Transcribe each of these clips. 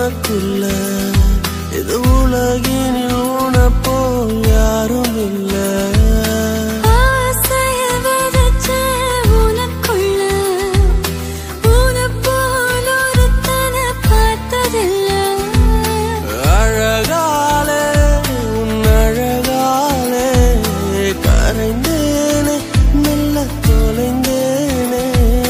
உனக்குள்ள இது உலகினில் உனப்போ யாரும் இல்லை ஆசைய விதைச்ச உனக்குள்ள உனைப் போல் ஒருத்தனை பார்த்ததில்லை அழகாலே உன் அழகாலே கரைந்தேனே மெல்ல தொலைந்தேனே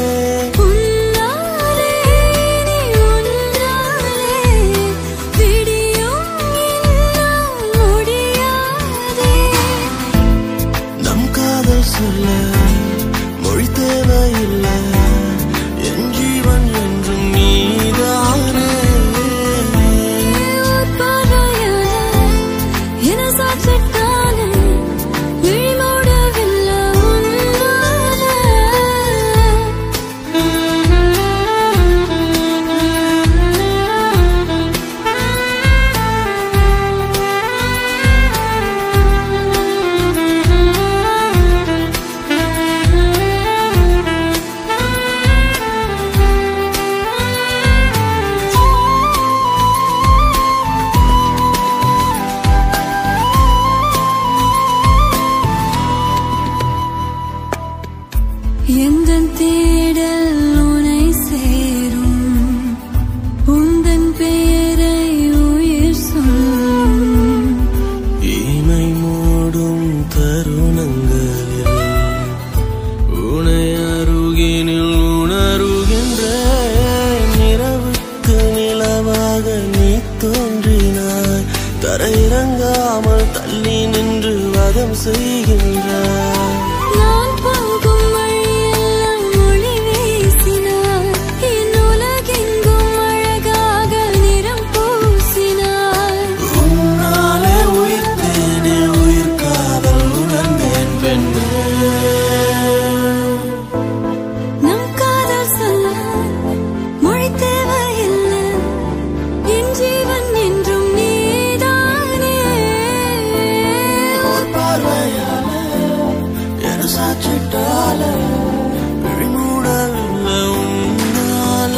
உன்னாலே நீ உன்னாலே விடியும் இன்னும் முடியாதே நம் காதல் சொல்ல மொழி தேவையில்லை என் ஜீவன் என்றும் நீதானே ஒரு பார்வையால என சாட்சிட்டாலே விழி மூடவில்லை எந்தன் தேடல் உனை சேரும் உந்தன் பெயரை உயிர் சொல்லும் இமை மூடும் தருணங்களில் உனை அருகினில் உணருகின்ற நிறவுக்கு நிலவாக நீ தோன்றினாய் தரையிறங்காமல் தள்ளி நின்று வதம் செய்கின்றாய் நான் போகும் வழியெல்லாம் ஒளி வீசினார் என் உலகெங்கும் அழகாக நிறம் பூசினார் உன்னாலே உயிர்த்தேனே உயிர் காதல் உணர்ந்தேன் பெண்ணே நம் காதல் சொல்ல மொழி தேவையில்லை என் ஜீவன் என்றும் நீதானே ஒரு பார்வையால என சாச்சிட்டால விழிமூடவில்லை உன்னால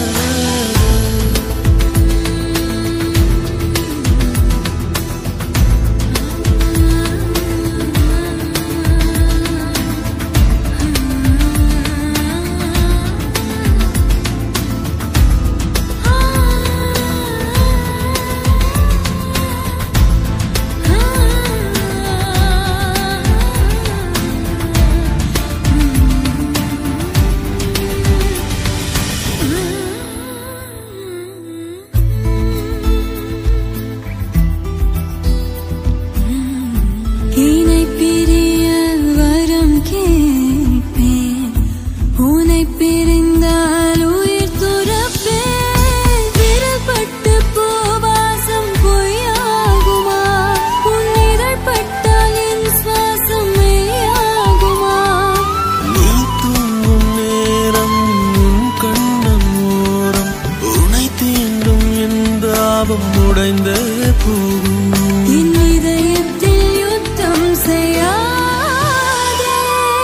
இணை பிரிய வரம் கேட்பேன் உனை பிரிந்தால் உயிர் துறப்பேன் விரல்பட்டு போவாசம் பொய்யாகுமா உன் இதழ் பட்டால் என் சுவாசம் மெய்யாகுமா நீ தூங்கும் நேரம் உன் கண்ணன் ஓரம் உனை தீண்டும் என் தாபம் உடைந்தே போகும் என் இதயத்தில் யுத்தம் செய்யாதே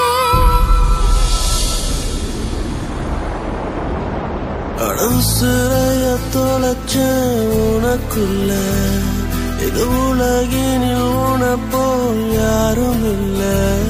அடம் சிறைய தொலைச்ச உனக்குள்ள இது உலகினில் உனப்போ யாரும் இல்லை